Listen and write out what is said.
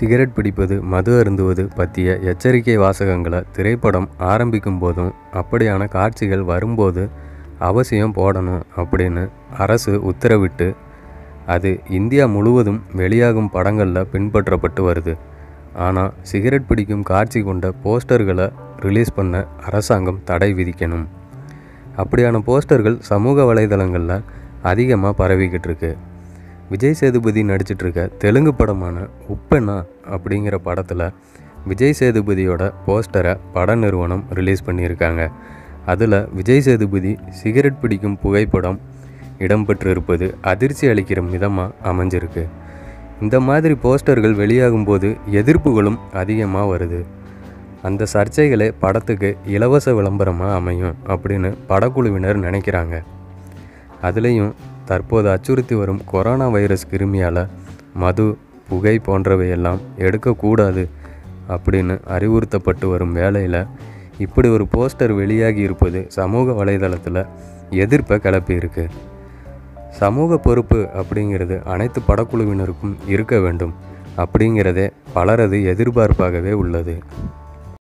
cigarette பிடிப்பது மது அருந்துவது பற்றிய எச்சரிக்கை வாசகங்களை திரைப்படம் ஆரம்பிக்கும் போதும் அப்படியான காட்சிகள் வரும்போது அவசியம் போடணும் அப்படின்னு அரசு உத்தரவிட்டு அது இந்தியா முழுவதும் வெளியாகும் படங்களில் பின்பற்றப்பட்டு வருது ஆனால் சிகரெட் பிடிக்கும் காட்சி கொண்ட போஸ்டர்களை ரிலீஸ் பண்ண அரசாங்கம் தடை விதிக்கணும் அப்படியான போஸ்டர்கள் சமூக வலைதளங்களில் அதிகமாக பரவிக்கிட்டு இருக்கு விஜய் சேதுபதி நடிச்சிட்டு இருக்க தெலுங்கு படமான உப்பெண்ணா அப்படிங்கிற படத்தில் விஜய் சேதுபதியோட போஸ்டரை பட நிறுவனம் ரிலீஸ் பண்ணியிருக்காங்க அதில் விஜய் சேதுபதி சிகரெட் பிடிக்கும் புகைப்படம் இடம்பெற்றிருப்பது அதிர்ச்சி அளிக்கிற விதமாக அமைஞ்சிருக்கு இந்த மாதிரி போஸ்டர்கள் வெளியாகும்போது எதிர்ப்புகளும் அதிகமாக வருது அந்த சர்ச்சைகளே படத்துக்கு இலவச விளம்பரமாக அமையும் அப்படின்னு படக்குழுவினர் நினைக்கிறாங்க அதுலேயும் தற்போது அச்சுறுத்தி வரும் கொரோனா வைரஸ் கிருமியால் மது புகை போன்றவையெல்லாம் எடுக்கக்கூடாது அப்படின்னு அறிவுறுத்தப்பட்டு வரும் வேளையில் இப்படி ஒரு போஸ்டர் வெளியாகி இருப்பது சமூக வலைதளத்தில் எதிர்ப்பை கிளப்பியிருக்கு சமூக பொறுப்பு அப்படிங்கிறது அனைத்து படக்குழுவினருக்கும் இருக்க வேண்டும் அப்படிங்கிறதே பலரது எதிர்பார்ப்பாகவே உள்ளது